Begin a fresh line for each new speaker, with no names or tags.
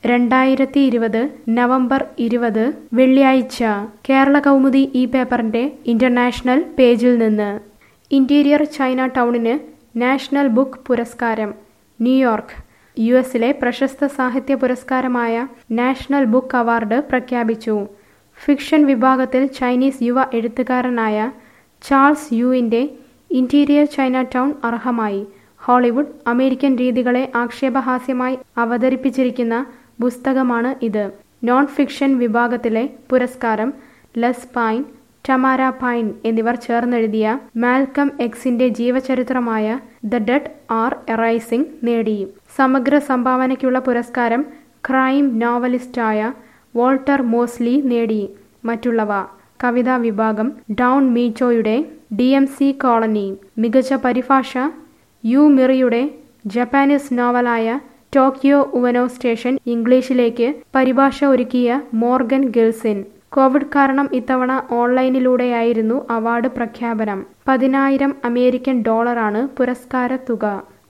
രണ്ടായിരത്തി ഇരുപത് നവംബർ ഇരുപത് വെള്ളിയാഴ്ച കേരള കൗമുദി ഈ പേപ്പറിന്റെ ഇന്റർനാഷണൽ പേജിൽ നിന്ന് ഇന്റീരിയർ ചൈന ടൗണിന് നാഷണൽ ബുക്ക് പുരസ്കാരം ന്യൂയോർക്ക് യു എസിലെ പ്രശസ്ത സാഹിത്യ പുരസ്കാരമായ നാഷണൽ ബുക്ക് അവാർഡ് പ്രഖ്യാപിച്ചു ഫിക്ഷൻ വിഭാഗത്തിൽ ചൈനീസ് യുവ എഴുത്തുകാരനായ ചാൾസ് യുവിന്റെ ഇന്റീരിയർ ചൈന ടൗൺ അർഹമായി ഹോളിവുഡ് അമേരിക്കൻ രീതികളെ ആക്ഷേപഹാസ്യമായി അവതരിപ്പിച്ചിരിക്കുന്ന പുസ്തകമാണ് ഇത് നോൺ ഫിക്ഷൻ വിഭാഗത്തിലെ പുരസ്കാരം ലെസ് പൈൻ ടമാര പൈൻ എന്നിവർ ചേർന്നെഴുതിയ മാൽക്കം എക്സിന്റെ ജീവചരിത്രമായ ദ ഡെഡ് ആർ എറൈസിംഗ് നേടി സമഗ്ര സംഭാവനയ്ക്കുള്ള പുരസ്കാരം ക്രൈം നോവലിസ്റ്റായ വോൾട്ടർ മോസ്ലി നേടി മറ്റുള്ളവ കവിതാ വിഭാഗം ഡൗൺ മീച്ചോയുടെ ഡി എം സി കോളനി മികച്ച പരിഭാഷ യു മിറിയുടെ ജപ്പാനീസ് നോവലായ ടോക്കിയോ ഉവനോ സ്റ്റേഷൻ ഇംഗ്ലീഷിലേക്ക് പരിഭാഷ ഒരുക്കിയ മോർഗൻ ഗിൽസിൻ കോവിഡ് കാരണം ഇത്തവണ ഓൺലൈനിലൂടെയായിരുന്നു അവാർഡ് പ്രഖ്യാപനം പതിനായിരം അമേരിക്കൻ ഡോളറാണ് പുരസ്കാര തുക